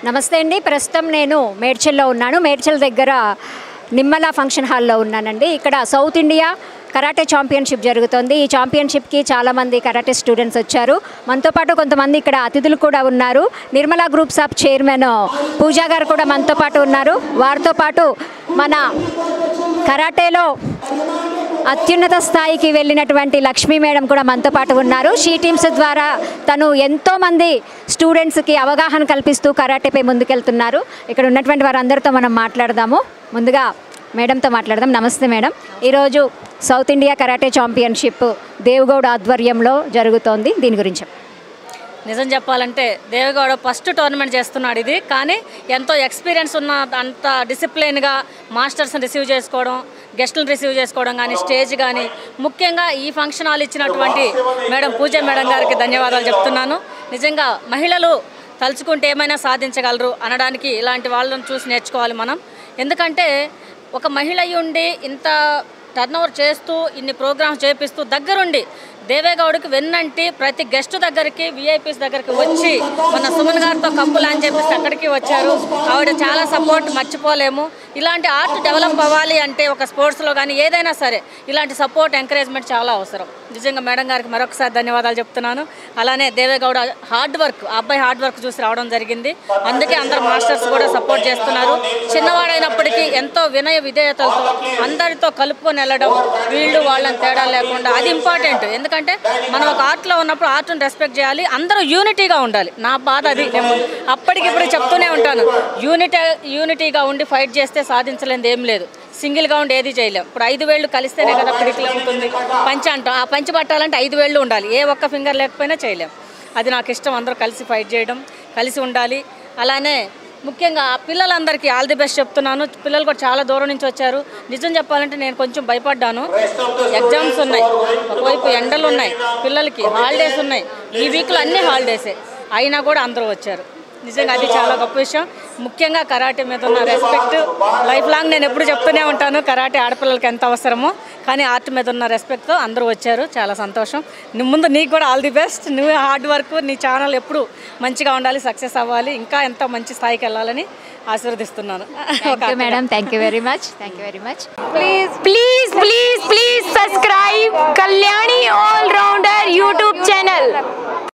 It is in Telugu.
నమస్తే అండి ప్రస్తుతం నేను మేడ్చల్లో ఉన్నాను మేడ్చల్ దగ్గర నిమ్మల ఫంక్షన్ హాల్లో ఉన్నానండి ఇక్కడ సౌత్ ఇండియా కరాటే ఛాంపియన్షిప్ జరుగుతోంది ఈ ఛాంపియన్షిప్కి చాలామంది కరాటే స్టూడెంట్స్ వచ్చారు మనతో పాటు కొంతమంది ఇక్కడ అతిథులు కూడా ఉన్నారు Nirmala groups of chairman Pooja garu కూడా మనతో పాటు ఉన్నారు వారితో పాటు మన కరాటేలో అత్యున్నత స్థాయికి వెళ్ళినటువంటి లక్ష్మీ మేడం కూడా మనతో పాటు ఉన్నారు షీ టీమ్స్ ద్వారా తను ఎంతోమంది స్టూడెంట్స్కి అవగాహన కల్పిస్తూ కరాటేపై ముందుకెళ్తున్నారు ఇక్కడ ఉన్నటువంటి వారందరితో మనం మాట్లాడదాము ముందుగా మేడంతో మాట్లాడదాం నమస్తే మేడం ఈరోజు South India karate championship Devagoud ఆధ్వర్యంలో జరుగుతోంది దీని గురించి చెప్పండి. నిజం చెప్పాలంటే దేవగౌడ ఫస్ట్ టోర్నమెంట్ చేస్తున్నాడు ఇది కానీ ఎంతో ఎక్స్పీరియన్స్ ఉన్న అంత డిసిప్లిన్గా మాస్టర్స్ని రిసీవ్ చేసుకోవడం గెస్టులను రిసీవ్ చేసుకోవడం కానీ స్టేజ్ కానీ ముఖ్యంగా ఈ ఫంక్షన్ హాల్ ఇచ్చినటువంటి మేడం పూజ మేడం గారికి ధన్యవాదాలు చెప్తున్నాను నిజంగా మహిళలు తలుచుకుంటే ఏమైనా సాధించగలరు అనడానికి ఇలాంటి వాళ్ళని చూసి నేర్చుకోవాలి మనం ఎందుకంటే ఒక మహిళ అయి ఉండి ఇంత టర్న్ ఓవర్ చేస్తూ ఇన్ని ప్రోగ్రామ్స్ చేపిస్తూ దగ్గరుండి దేవేగౌడకి వెన్నంటి ప్రతి గెస్ట్ దగ్గరికి విఐపీస్ దగ్గరికి వచ్చి మన సుమన్ గారితో కప్పులు అని చెప్పేసి అక్కడికి వచ్చారు ఆవిడ చాలా సపోర్ట్ మర్చిపోలేము ఇలాంటి ఆర్ట్ డెవలప్ అవ్వాలి అంటే ఒక స్పోర్ట్స్లో కానీ ఏదైనా సరే ఇలాంటి సపోర్ట్ ఎంకరేజ్మెంట్ చాలా అవసరం నిజంగా మేడం గారికి మరొకసారి ధన్యవాదాలు చెప్తున్నాను అలానే దేవేగౌడ హార్డ్ వర్క్ ఆ అబ్బాయి హార్డ్ వర్క్ చూసి రావడం జరిగింది అందుకే అందరు మాస్టర్స్ కూడా సపోర్ట్ చేస్తున్నారు చిన్నవాడైనప్పటికీ ఎంతో వినయ విధేయతలతో అందరితో కలుపుకొని వెళ్ళడం వీళ్ళు వాళ్ళని తేడా లేకుండా అది ఇంపార్టెంట్ ఎందుకంటే మనం ఒక ఆర్ట్లో ఉన్నప్పుడు ఆర్ట్ని రెస్పెక్ట్ చేయాలి అందరూ యూనిటీగా ఉండాలి నా బాధ అది నేను అప్పటికిప్పుడు చెప్తూనే ఉంటాను యూనిటీ యూనిటీగా ఉండి ఫైట్ చేస్తే సాధించలేనిది ఏం లేదు సింగిల్గా ఉండి ఏది చేయలేం ఇప్పుడు ఐదు వేళ్ళు కలిస్తేనే కదా పిడికిలు అవుతుంది పంచ అంటాం ఆ పంచి పట్టాలంటే ఐదు వేళ్ళు ఉండాలి ఏ ఒక్క ఫింగర్ లేకపోయినా చేయలేం అది నాకు ఇష్టం అందరూ కలిసి ఫైట్ చేయడం కలిసి ఉండాలి అలానే ముఖ్యంగా ఆ పిల్లలందరికీ ఆల్ ది బెస్ట్ చెప్తున్నాను పిల్లలు కూడా చాలా దూరం నుంచి వచ్చారు నిజం చెప్పాలంటే నేను కొంచెం భయపడ్డాను ఎగ్జామ్స్ ఉన్నాయి ఒకవైపు ఎండలు ఉన్నాయి పిల్లలకి హాలిడేస్ ఉన్నాయి ఈ వీక్లో అన్ని హాలిడేసే అయినా కూడా అందరూ వచ్చారు నిజంగా అది చాలా గొప్ప విషయం ముఖ్యంగా కరాటే మీద ఉన్న రెస్పెక్ట్ లైఫ్ లాంగ్ నేను ఎప్పుడు చెప్తూనే ఉంటాను కరాటే ఆడపిల్లలకి ఎంత అవసరమో కానీ ఆర్ట్ మీద ఉన్న రెస్పెక్ట్తో అందరూ వచ్చారు చాలా సంతోషం నీ ముందు నీకు కూడా ఆల్ ది బెస్ట్ నువ్వు హార్డ్ వర్క్ నీ ఛానల్ ఎప్పుడు మంచిగా ఉండాలి సక్సెస్ అవ్వాలి ఇంకా ఎంతో మంచి స్థాయికి వెళ్ళాలని ఆశీర్వదిస్తున్నాను thank you madam thank you very much thank you very much please please please please subscribe kalyani all rounder youtube channel